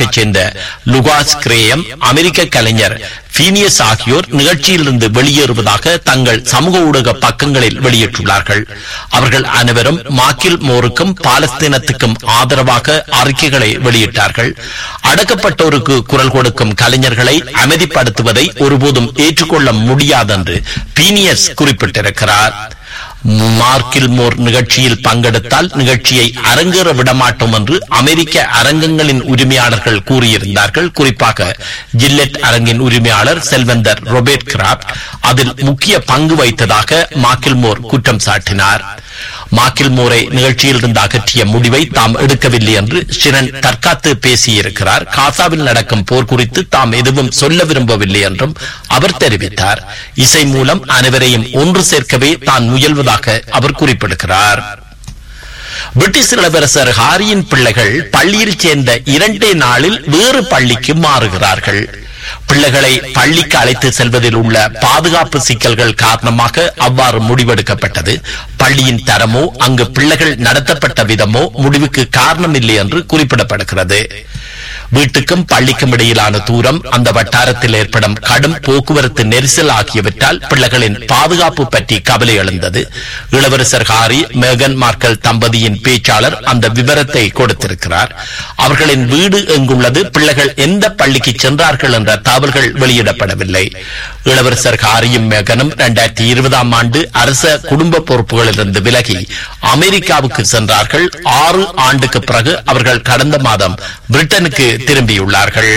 நாட்டைச் சேர்ந்த லுகாஸ் கிரேயம் அமெரிக்க கலைஞர் பீனியஸ் ஆகியோர் நிகழ்ச்சியிலிருந்து வெளியேறுவதாக தங்கள் சமூக ஊடக பக்கங்களில் வெளியிட்டுள்ளார்கள் அவர்கள் அனைவரும் மாக்கில் மோருக்கும் பாலஸ்தீனத்துக்கும் ஆதரவாக அறிக்கைகளை வெளியிட்டார்கள் அடக்கப்பட்டோருக்கு குரல் கொடுக்கும் கலைஞர்களை அமைதிப்படுத்துவதை ஒருபோதும் ஏற்றுக்கொள்ள முடியாதென்று பீனியஸ் குறிப்பிட்டிருக்கிறார் மார்க்கில் மோர் நிகழ்ச்சியில் பங்கெடுத்தால் நிகழ்ச்சியை அரங்கேற விடமாட்டோம் என்று அமெரிக்க அரங்கங்களின் உரிமையாளர்கள் கூறியிருந்தார்கள் குறிப்பாக ஜில்லெட் அரங்கின் உரிமையாளர் செல்வந்தர் ரொபேட் கிராப்ட் அதில் முக்கிய பங்கு வைத்ததாக மார்க்கில் மோர் குற்றம் சாட்டினார் மாக்கில் மோரை நிகழ்ச்சியில் இருந்து அகற்றிய முடிவை தாம் எடுக்கவில்லை என்று ஷிரன் தற்காத்து பேசியிருக்கிறார் காசாவில் நடக்கும் போர் குறித்து தாம் எதுவும் சொல்ல விரும்பவில்லை என்றும் அவர் தெரிவித்தார் இசை மூலம் அனைவரையும் ஒன்று சேர்க்கவே தான் முயல்வதாக அவர் குறிப்பிடுகிறார் பிரிட்டிஷ் இளவரசர் ஹாரியின் பிள்ளைகள் பள்ளியில் சேர்ந்த இரண்டே நாளில் வேறு பள்ளிக்கு மாறுகிறார்கள் பிள்ளைகளை பள்ளிக்கு அழைத்து செல்வதில் உள்ள பாதுகாப்பு சிக்கல்கள் காரணமாக அவ்வாறு முடிவெடுக்கப்பட்டது பள்ளியின் தரமோ அங்கு பிள்ளைகள் நடத்தப்பட்ட விதமோ முடிவுக்கு காரணமில்லை என்று குறிப்பிடப்படுகிறது வீட்டுக்கும் பள்ளிக்கும் இடையிலான தூரம் அந்த வட்டாரத்தில் ஏற்படும் கடும் போக்குவரத்து நெரிசல் ஆகியவற்றால் பிள்ளைகளின் பாதுகாப்பு பற்றி கவலை எழுந்தது இளவரசர் ஹாரி மேகன் மார்க்கல் தம்பதியின் பேச்சாளர் அந்த விவரத்தை கொடுத்திருக்கிறார் அவர்களின் வீடு எங்குள்ளது பிள்ளைகள் எந்த பள்ளிக்கு சென்றார்கள் என்ற தகவல்கள் வெளியிடப்படவில்லை இளவரசர் ஹாரியும் மேகனும் இரண்டாயிரத்தி இருபதாம் ஆண்டு அரச குடும்ப பொறுப்புகளிலிருந்து விலகி அமெரிக்காவுக்கு சென்றார்கள் ஆறு ஆண்டுக்கு பிறகு அவர்கள் கடந்த மாதம் பிரிட்டனுக்கு திரும்பியுள்ளார்கள்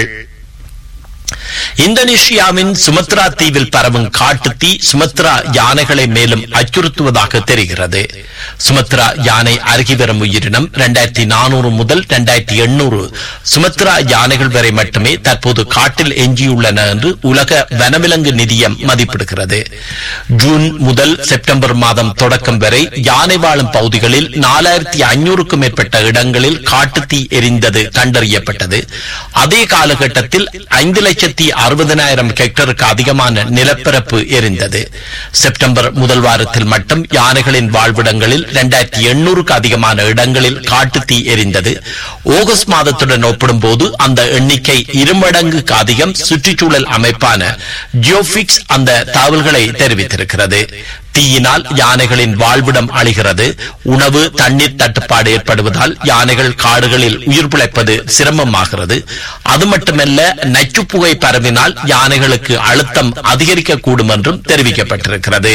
இந்தோனேஷியாவின் சுமத்ரா தீவில் பரவும் காட்டுத்தீ சுமத்ரா யானைகளை மேலும் அச்சுறுத்துவதாக தெரிகிறது சுமத்ரா யானை அருகி வரும் உயிரினம் இரண்டாயிரத்தி நானூறு முதல் இரண்டாயிரத்தி எண்ணூறு சுமத்ரா யானைகள் வரை மட்டுமே தற்போது காட்டில் எஞ்சியுள்ளன என்று உலக வனவிலங்கு நிதியம் மதிப்பிடுகிறது ஜூன் முதல் செப்டம்பர் மாதம் தொடக்கம் வரை யானை வாழும் பகுதிகளில் நாலாயிரத்தி ஐநூறுக்கும் மேற்பட்ட இடங்களில் காட்டுத்தீ எரிந்தது கண்டறியப்பட்டது அதே காலகட்டத்தில் ஐந்து லட்சத்தி அறுபதனாயிரம் ஹெக்டருக்கு அதிகமான நிலப்பரப்பு எரிந்தது செப்டம்பர் முதல் வாரத்தில் மட்டும் யானைகளின் வாழ்விடங்களில் இரண்டாயிரத்தி எண்ணூறுக்கு அதிகமான இடங்களில் காட்டுத்தீ எரிந்தது ஆகஸ்ட் மாதத்துடன் ஒப்பிடும்போது அந்த எண்ணிக்கை இருமடங்குக்கு அதிகம் சுற்றுச்சூழல் அமைப்பான ஜியோபிக்ஸ் அந்த தகவல்களை தெரிவித்திருக்கிறது தீயினால் யானைகளின் வாழ்விடம் அழிகிறது உணவு தண்ணீர் தட்டுப்பாடு ஏற்படுவதால் யானைகள் காடுகளில் உயிர் பிழைப்பது சிரமமாகிறது அது மட்டுமல்ல நச்சுப்புகை பரவினால் யானைகளுக்கு அழுத்தம் அதிகரிக்கக்கூடும் என்றும் தெரிவிக்கப்பட்டிருக்கிறது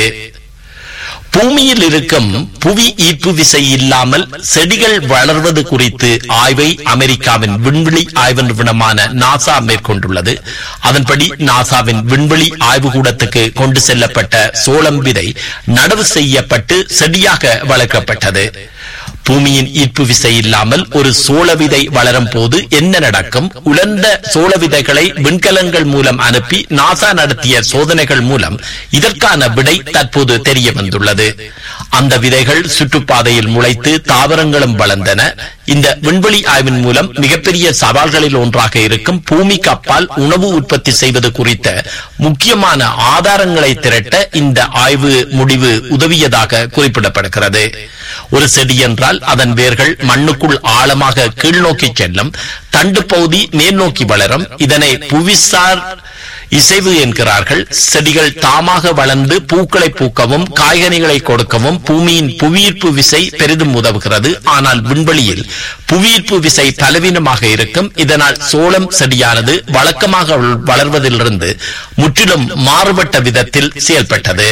பூமியில் இருக்கும் புவி ஈர்ப்பு விசை இல்லாமல் செடிகள் வளர்வது குறித்து ஆய்வை அமெரிக்காவின் விண்வெளி ஆய்வு நிறுவனமான நாசா மேற்கொண்டுள்ளது அதன்படி நாசாவின் விண்வெளி ஆய்வுக்கூடத்துக்கு கொண்டு செல்லப்பட்ட சோளம் விதை நடவு செய்யப்பட்டு செடியாக வளர்க்கப்பட்டது பூமியின் ஈர்ப்பு விசை இல்லாமல் ஒரு சோள விதை வளரும் போது என்ன நடக்கும் உலர்ந்த சோள விதைகளை விண்கலங்கள் மூலம் அனுப்பி நாசா நடத்திய சோதனைகள் மூலம் இதற்கான விடை தற்போது தெரிய வந்துள்ளது அந்த விதைகள் சுற்றுப்பாதையில் முளைத்து தாவரங்களும் வளர்ந்தன இந்த விண்வெளி ஆய்வின் மூலம் மிகப்பெரிய சவால்களில் ஒன்றாக இருக்கும் பூமிக்கு அப்பால் உணவு உற்பத்தி செய்வது குறித்த முக்கியமான ஆதாரங்களை திரட்ட இந்த ஆய்வு முடிவு உதவியதாக குறிப்பிடப்படுகிறது ஒரு செடி என்றால் அதன் வேர்கள் மண்ணுக்குள் ஆழமாக கீழ்நோக்கி செல்லும் தண்டு பகுதி மேல் நோக்கி வளரும் இதனை புவிசார் இசைவு என்கிறார்கள் செடிகள் தாமாக வளர்ந்து பூக்களை பூக்கவும் காய்கனிகளை கொடுக்கவும் பூமியின் புவியீர்ப்பு விசை பெரிதும் உதவுகிறது ஆனால் விண்வெளியில் புவியீர்ப்பு விசை பலவீனமாக இருக்கும் இதனால் சோளம் செடியானது வழக்கமாக வளர்வதிலிருந்து முற்றிலும் மாறுபட்ட விதத்தில் செயல்பட்டது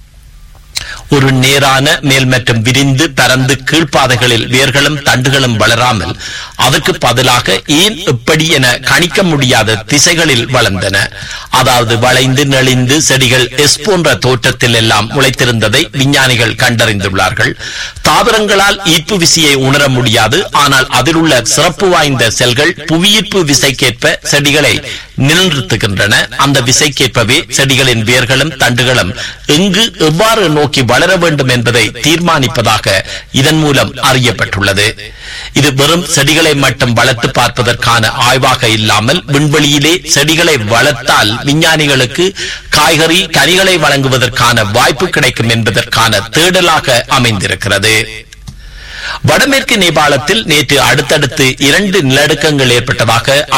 ஒரு நேரான மேல் மற்றும் விரிந்து பரந்து கீழ்ப்பாதைகளில் வேர்களும் தண்டுகளும் வளராமல் அதற்கு பதிலாக ஏன் எப்படி என கணிக்க முடியாத திசைகளில் வளர்ந்தன அதாவது வளைந்து நெளிந்து செடிகள் எஸ் போன்ற தோற்றத்தில் எல்லாம் முளைத்திருந்ததை விஞ்ஞானிகள் கண்டறிந்துள்ளார்கள் தாவரங்களால் ஈர்ப்பு விசையை உணர முடியாது ஆனால் அதில் உள்ள சிறப்பு வாய்ந்த செல்கள் புவியீர்ப்பு விசைக்கேற்ப செடிகளை நிலைநிறுத்துகின்றன அந்த விசைக்கேற்பவே செடிகளின் வேர்களும் தண்டுகளும் எங்கு எவ்வாறு நோக்கி வளர வேண்டும் என்பதை தீர்மானிப்பதாக இதன் மூலம் அறியப்பட்டுள்ளது இது வெறும் செடிகளை மட்டும் வளர்த்து பார்ப்பதற்கான ஆய்வாக இல்லாமல் விண்வெளியிலே செடிகளை வளர்த்தால் விஞ்ஞானிகளுக்கு காய்கறி கனிகளை வழங்குவதற்கான வாய்ப்பு கிடைக்கும் என்பதற்கான தேடலாக அமைந்திருக்கிறது வடமேற்கு நேபாளத்தில் நேற்று அடுத்தடுத்து இரண்டு நிலநடுக்கங்கள் ஏற்பட்டதாக